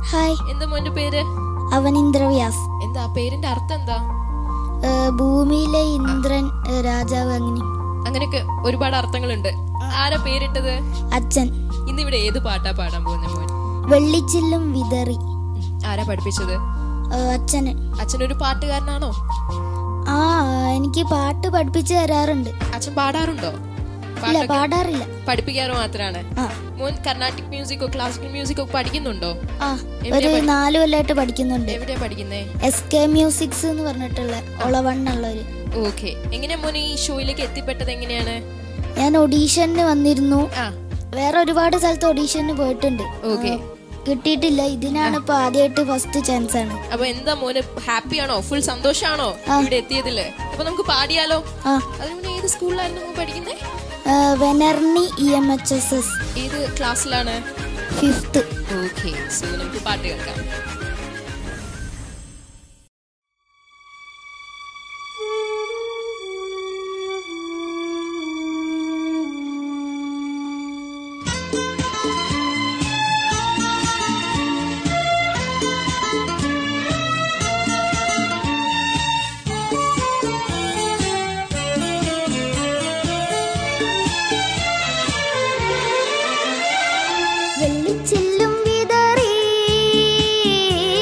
hi എന്താ മോന്റെ പേര് അവൻ ഇന്ദ്രവ്യാസ് എന്താ പേരിന്റെ അർത്ഥം എന്താ ഏ, ഭൂമിയിലെ ഇന്ദ്രൻ ഏ, രാജാവ് അങ്ങനെ അങ്ങനെയൊക്കെ ഒരുപാട് അർത്ഥങ്ങളുണ്ട് ആരാ പേരിട്ടത് അച്ഛൻ ഇന്ന് ഇവിടെ ഏത് പാട്ടാ പാടാൻ പോകുന്ന മോൻ വെള്ളിച്ചില്ലും വിതറി ഉം, ആരാ പഠിപ്പിച്ചത് ഏ, അച്ഛന് അച്ഛനൊരു പാട്ടുകാരനാണോ ആ എനിക്ക് പാട്ട് പഠിപ്പിച്ചു തരാറുണ്ട് അച്ഛൻ പാടാറുണ്ടോ ഇല്ല പാട്ടൊക്കെ പാടാറില്ല പഠിപ്പിക്കാറ് മാത്രാണ് ആ മോൻ കർണാട്ടിക് മ്യൂസിക്കോ ക്ലാസിക്കൽ മ്യൂസിക്കോ പഠിക്കുന്നുണ്ടോ ആ ഒരു നാല് കൊല്ലമായിട്ട് പഠിക്കുന്നുണ്ട് എവിടെയാ പഠിക്കുന്നേ എസ് കെ മ്യൂസിക്സ് എന്ന് പറഞ്ഞിട്ടുള്ള ഒളവണ്ണുള്ള ഒരു ഓക്കെ എങ്ങനെയാ മോൻ ഈ ഷോയിലേക്ക് എത്തിപ്പെട്ടത് എങ്ങനെയാണ് ഞാൻ ഒഡീഷന് വന്നിരുന്നു ആ വേറെ ഒരുപാട് സ്ഥലത്ത് ഒഡീഷന് പോയിട്ടുണ്ട് ഓക്കെ കിട്ടിയിട്ടില്ല ഇതിനാണ് ഇപ്പൊ ആദ്യമായിട്ട് ഫസ്റ്റ് ചാൻസ് ആണ് അപ്പൊ എന്താ മോന് ഹാപ്പി ആണോ ഫുൾ സന്തോഷാണോ ഇവിടെ എത്തിയതില് അപ്പൊ നമുക്ക് പാടിയാലോ ആ അതിന് മുന്നേ ഏത് സ്കൂളിലായിരുന്നു മോൻ പഠിക്കുന്നേ ഏ, വെനർണി E M H S S ഏത് ക്ലാസ്സിലാണ് ഫിഫ്ത്ത് ഓക്കെ സോ നമുക്ക് പാട്ട് കേൾക്കാം വെള്ളിച്ചില്ലും വിതറി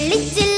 വിളിച്ചില്ല